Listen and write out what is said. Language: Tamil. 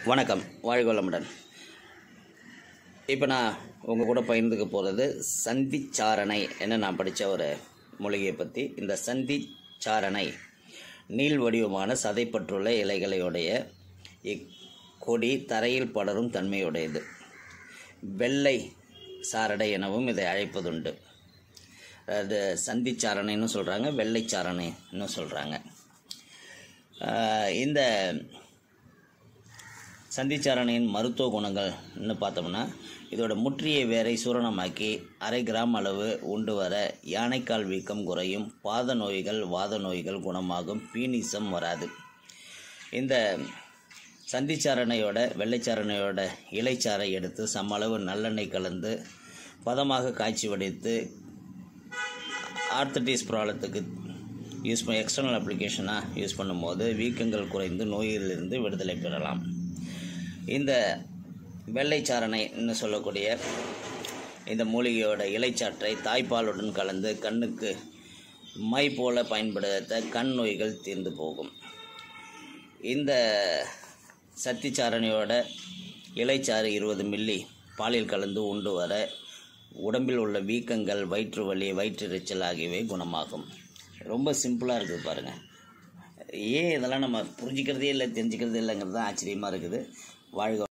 வணக்கம் வாழ்க வளமுடன் இப்போ நான் உங்கள் கூட பகிர்ந்துக்க போகிறது சந்திச்சாரணை என்ன நான் படித்த ஒரு மூலிகையை பற்றி இந்த சந்திச்சாரணை நீள் வடிவமான சதைப்பற்றுள்ள இலைகளையுடைய இக்கொடி தரையில் படரும் தன்மையுடையது வெள்ளை சாரடை எனவும் இதை அழைப்பதுண்டு அது சந்திச்சாரணைன்னு சொல்கிறாங்க வெள்ளைச்சாரணைன்னு சொல்கிறாங்க இந்த சந்திச்சாரணையின் மருத்துவ குணங்கள்னு பார்த்தோம்னா இதோட முற்றிய வேரை சூரணமாக்கி அரை கிராம் அளவு உண்டு வர யானைக்கால் வீக்கம் குறையும் பாத நோய்கள் வாத நோய்கள் குணமாகும் பீனிசம் வராது இந்த சந்திச்சாரணையோட வெள்ளைச்சாரணையோட இலைச்சாறை எடுத்து சம அளவு நல்லெண்ணெய் கலந்து பதமாக காய்ச்சி வடித்து ஆர்த்தடிஸ் ப்ராப்ளத்துக்கு யூஸ் பண்ண எக்ஸ்டர்னல் அப்ளிகேஷனாக யூஸ் பண்ணும்போது வீக்கங்கள் குறைந்து நோயிலிருந்து விடுதலை பெறலாம் இந்த வெள்ளைச்சாரணைன்னு சொல்லக்கூடிய இந்த மூலிகையோட இலைச்சாற்றை தாய்ப்பாலுடன் கலந்து கண்ணுக்கு மை போல பயன்படுத்த கண் நோய்கள் தீர்ந்து போகும் இந்த சத்திச்சாரணையோட இலைச்சாறு இருபது மில்லி பாலில் கலந்து உண்டு வர உடம்பில் உள்ள வீக்கங்கள் வயிற்று வலி வயிற்றெரிச்சல் ஆகியவை குணமாகும் ரொம்ப சிம்பிளாக இருக்குது பாருங்கள் ஏன் இதெல்லாம் நம்ம புரிஞ்சிக்கிறதே இல்லை தெரிஞ்சுக்கிறதே இல்லைங்கிறது தான் ஆச்சரியமாக இருக்குது வாழ்க